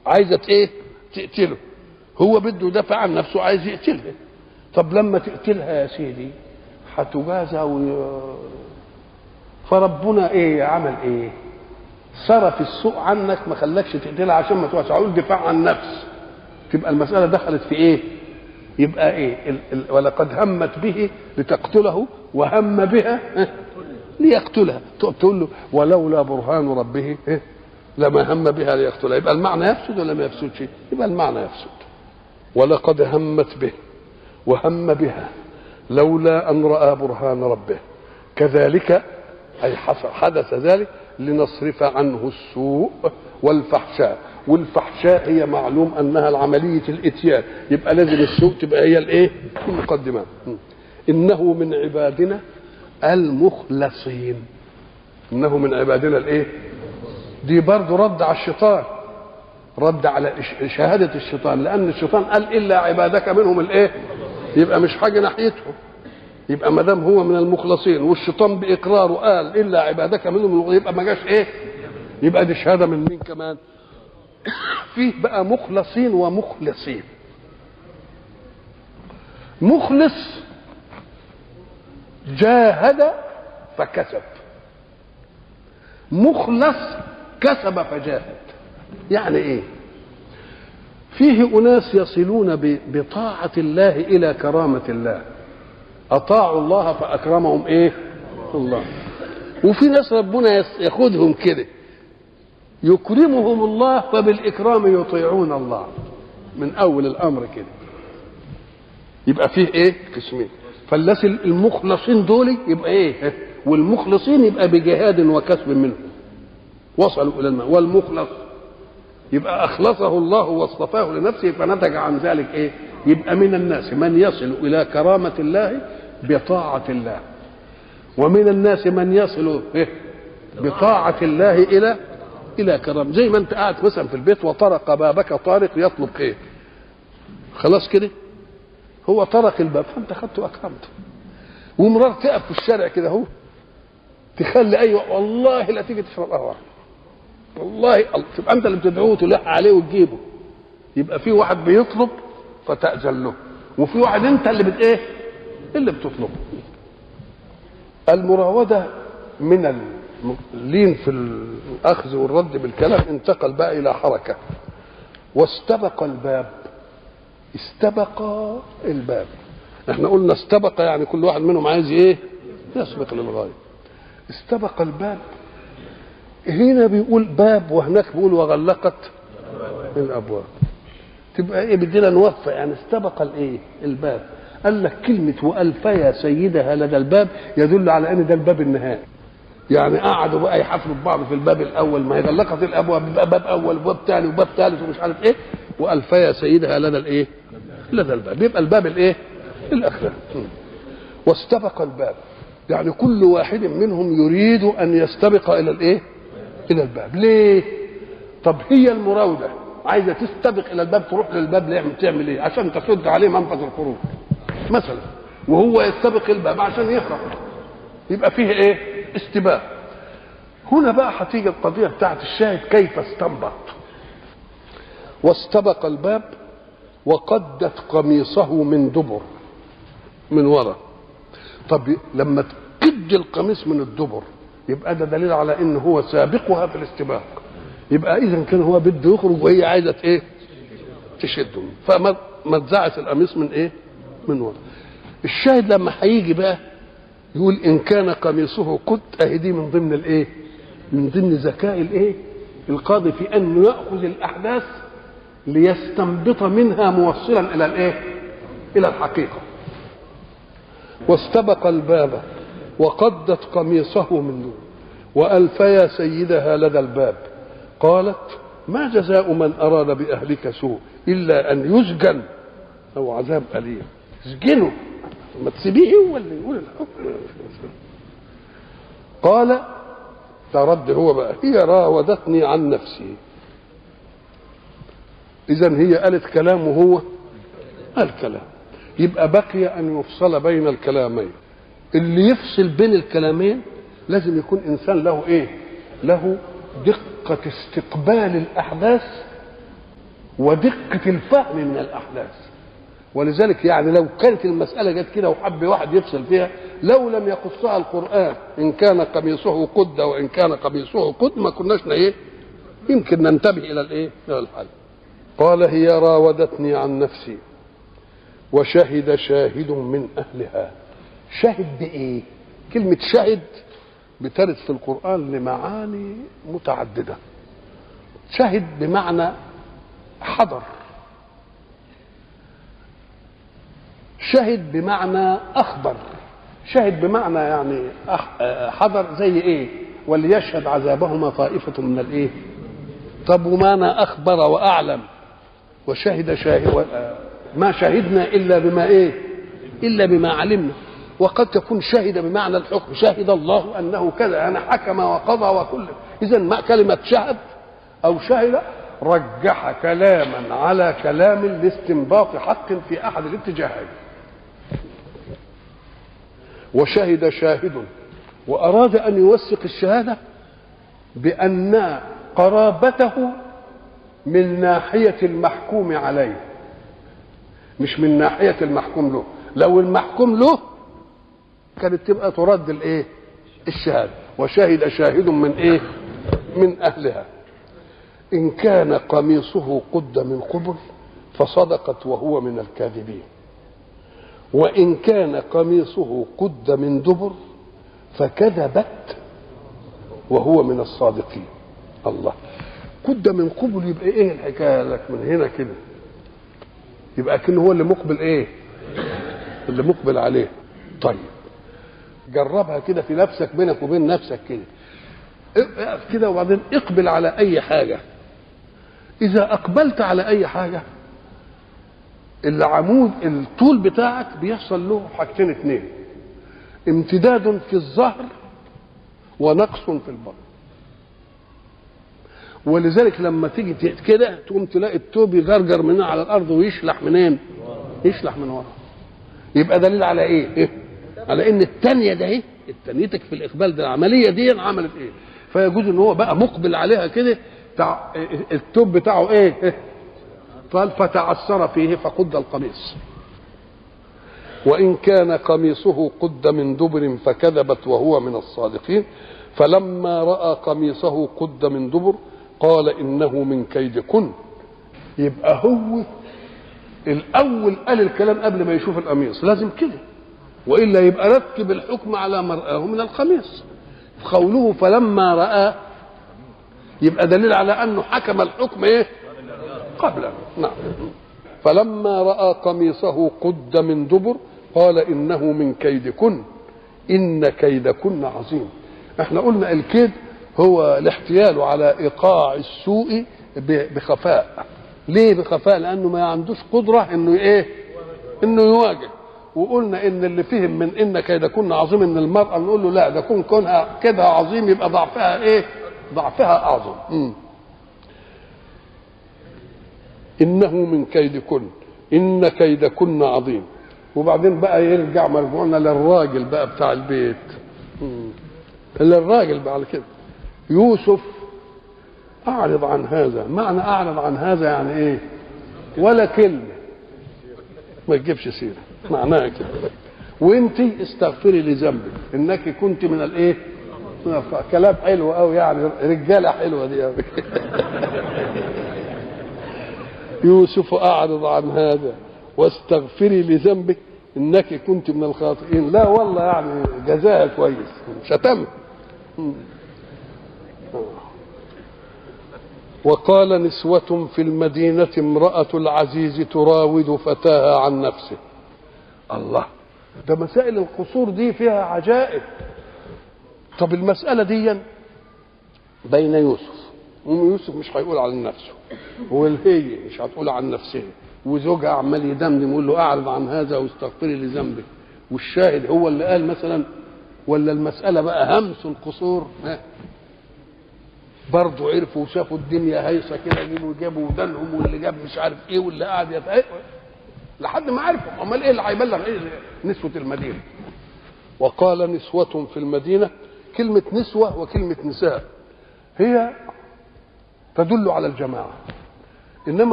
عايزه ايه تقتله هو بده يدافع عن نفسه عايز يقتلها طب لما تقتلها يا سيدي هتجازى و... فربنا ايه عمل ايه صرف السوء عنك ما خلاكش تقتلها عشان ما توسع دفاع عن النفس تبقى المسألة دخلت في ايه يبقى ايه ال ال ولقد همت به لتقتله وهم بها اه ليقتلها تقول له ولولا برهان ربه اه لما هم بها ليقتلها يبقى المعنى يفسد ولا ما يفسدش يبقى المعنى يفسد ولقد همت به وهم بها لولا ان راى برهان ربه كذلك اي حصل حدث ذلك لنصرف عنه السوء والفحشاء والفحشاء هي معلوم انها العمليه الاتيان يبقى لازم السوء تبقى هي الايه المقدمه انه من عبادنا المخلصين انه من عبادنا الايه دي برضه رد على الشيطان رد على شهاده الشيطان لان الشيطان قال الا عبادك منهم الايه يبقى مش حاجه ناحيته يبقى ما دام هو من المخلصين والشيطان باقراره قال الا عبادك منهم يبقى ما جاش ايه يبقى دي شهاده من مين كمان فيه بقى مخلصين ومخلصين مخلص جاهد فكسب مخلص كسب فجاهد يعني ايه فيه اناس يصلون بطاعه الله الى كرامه الله اطاعوا الله فاكرمهم ايه الله وفي ناس ربنا ياخذهم كده يكرمهم الله فبالاكرام يطيعون الله من اول الامر كده يبقى فيه ايه قسمين فالناس المخلصين دول يبقى ايه والمخلصين يبقى بجهاد وكسب منهم وصلوا الى الماء والمخلص يبقى اخلصه الله واصطفاه لنفسه فنتج عن ذلك ايه يبقى من الناس من يصل الى كرامه الله بطاعه الله ومن الناس من يصل إيه؟ بطاعه الله الى الى كرامه زي ما انت قاعد مثلا في البيت وطرق بابك طارق يطلب خير خلاص كده هو طرق الباب فانت خدته واكرمته ومرار تقف في الشارع كده اهو تخلي ايوه والله لا تيجي تشرب قهوه والله تبقى انت اللي بتدعوه تلح عليه وتجيبه يبقى في واحد بيطلب فتأذن له وفي واحد انت اللي بت ايه اللي بتطلبه المراودة من اللين في الأخذ والرد بالكلام انتقل بقى إلى حركة واستبق الباب استبق الباب احنا قلنا استبق يعني كل واحد منهم عايز ايه يسبق للغاية استبق الباب هنا بيقول باب وهناك بيقول وغلقت الابواب تبقى ايه بدينا نوفى يعني استبق الايه الباب قال لك كلمة وألفيا سيدها لدى الباب يدل على أن ده الباب النهائي يعني قعدوا بقى يحفلوا ببعض في الباب الأول ما هي غلقت الأبواب بيبقى باب أول وباب ثاني وباب ثالث ومش عارف إيه وألفيا سيدها لدى الإيه؟ لدى الباب يبقى الباب الإيه؟ الأخير واستبق الباب يعني كل واحد منهم يريد أن يستبق إلى الإيه؟ إلى الباب ليه؟ طب هي المراودة عايزة تستبق إلى الباب تروح للباب ليه تعمل إيه؟ عشان تسد عليه منفذ الخروج مثلا وهو يستبق الباب عشان يهرب يبقى فيه ايه استباق هنا بقى هتيجي القضيه بتاعت الشاهد كيف استنبط واستبق الباب وقدت قميصه من دبر من ورا طب لما تقد القميص من الدبر يبقى ده دليل على ان هو سابقها في الاستباق يبقى اذا كان هو بده يخرج وهي عايزه ايه تشده فما ما تزعت القميص من ايه من ورا الشاهد لما هيجي بقى يقول ان كان قميصه قد اهي دي من ضمن الايه من ضمن ذكاء الايه القاضي في انه ياخذ الاحداث ليستنبط منها موصلا الى الايه الى الحقيقه واستبق الباب وقدت قميصه من نور والفيا سيدها لدى الباب قالت ما جزاء من اراد باهلك سوء الا ان يسجن او عذاب اليم اسجنه ما تسيبيه هو اللي يقول الحكم قال ترد هو بقى هي راودتني عن نفسي اذا هي قالت كلام وهو قال كلام يبقى بقي ان يفصل بين الكلامين اللي يفصل بين الكلامين لازم يكون انسان له ايه له دقه استقبال الاحداث ودقة الفهم من الأحداث ولذلك يعني لو كانت المسألة جت كده وحب واحد يفصل فيها لو لم يقصها القرآن إن كان قميصه قد وإن كان قميصه قد ما كناش إيه يمكن ننتبه إلى الإيه إلى الحل قال هي راودتني عن نفسي وشهد شاهد من أهلها شهد بإيه كلمة شهد بترد في القرآن لمعاني متعددة شهد بمعنى حضر شهد بمعنى اخبر شهد بمعنى يعني حضر زي ايه وليشهد عذابهما طائفة من الايه طب ومعنى اخبر واعلم وشهد شاهد ما شهدنا الا بما ايه الا بما علمنا وقد تكون شهد بمعنى الحكم شهد الله انه كذا يعني حكم وقضى وكل اذا ما كلمه شهد او شهد رجح كلاما على كلام لاستنباط حق في احد الاتجاهين وشهد شاهد واراد ان يوثق الشهاده بان قرابته من ناحيه المحكوم عليه مش من ناحيه المحكوم له لو المحكوم له كانت تبقى ترد الايه الشهاده وشهد شاهد من ايه من اهلها إن كان قميصه قد من قبل فصدقت وهو من الكاذبين وإن كان قميصه قد من دبر فكذبت وهو من الصادقين الله قد من قبل يبقى ايه الحكايه لك من هنا كده يبقى كأنه هو اللي مقبل ايه اللي مقبل عليه طيب جربها كده في نفسك بينك وبين نفسك كده اقف كده وبعدين اقبل على اي حاجه اذا اقبلت على اي حاجه العمود الطول بتاعك بيحصل له حاجتين اتنين امتداد في الظهر ونقص في البطن ولذلك لما تيجي كده تقوم تلاقي التوب يجرجر من على الارض ويشلح منين يشلح من ورا يبقى دليل على ايه, إيه؟ على ان الثانيه ده ايه التنيتك في الاقبال ده العمليه دي عملت ايه فيجوز ان هو بقى مقبل عليها كده تع... التوب بتاعه ايه قال فتعثر فيه فقد القميص وان كان قميصه قد من دبر فكذبت وهو من الصادقين فلما راى قميصه قد من دبر قال انه من كيدكن يبقى هو الاول قال الكلام قبل ما يشوف القميص لازم كده والا يبقى رتب الحكم على ما راه من القميص قوله فلما راى يبقى دليل على انه حكم الحكم ايه قبله نعم فلما راى قميصه قد من دبر قال انه من كيدكن ان كيدكن عظيم احنا قلنا الكيد هو الاحتيال على ايقاع السوء بخفاء ليه بخفاء لانه ما عندوش قدره انه ايه انه يواجه وقلنا ان اللي فهم من ان كيدكن عظيم ان المراه نقول له لا ده كون كونها كده عظيم يبقى ضعفها ايه ضعفها اعظم م. انه من كيدكن ان كيدكن عظيم وبعدين بقى يرجع مرجوعنا للراجل بقى بتاع البيت للراجل بقى على كده يوسف اعرض عن هذا معنى اعرض عن هذا يعني ايه ولا كلمه ما تجيبش سيره معناها كده وانت استغفري لذنبك انك كنت من الايه من كلام حلو قوي يعني رجاله حلوه دي قوي يوسف اعرض عن هذا واستغفري لذنبك انك كنت من الخاطئين لا والله يعني جزاها كويس شتم وقال نسوة في المدينة امرأة العزيز تراود فتاها عن نفسه الله ده مسائل القصور دي فيها عجائب طب المسألة دي بين يوسف أم يوسف مش هيقول عن نفسه والهي مش هتقول عن نفسها وزوجها عمال يدمدم يقول له اعرض عن هذا واستغفري لذنبك والشاهد هو اللي قال مثلا ولا المسألة بقى همس القصور ها برضه عرفوا وشافوا الدنيا هيصة كده يجيبوا جابوا ودانهم واللي جاب مش عارف ايه واللي قاعد يتهيأ لحد ما عرفوا امال ايه اللي هيبلغ ايه نسوة المدينة وقال نسوة في المدينة كلمة نسوة وكلمة نساء هي تدل على الجماعة إنما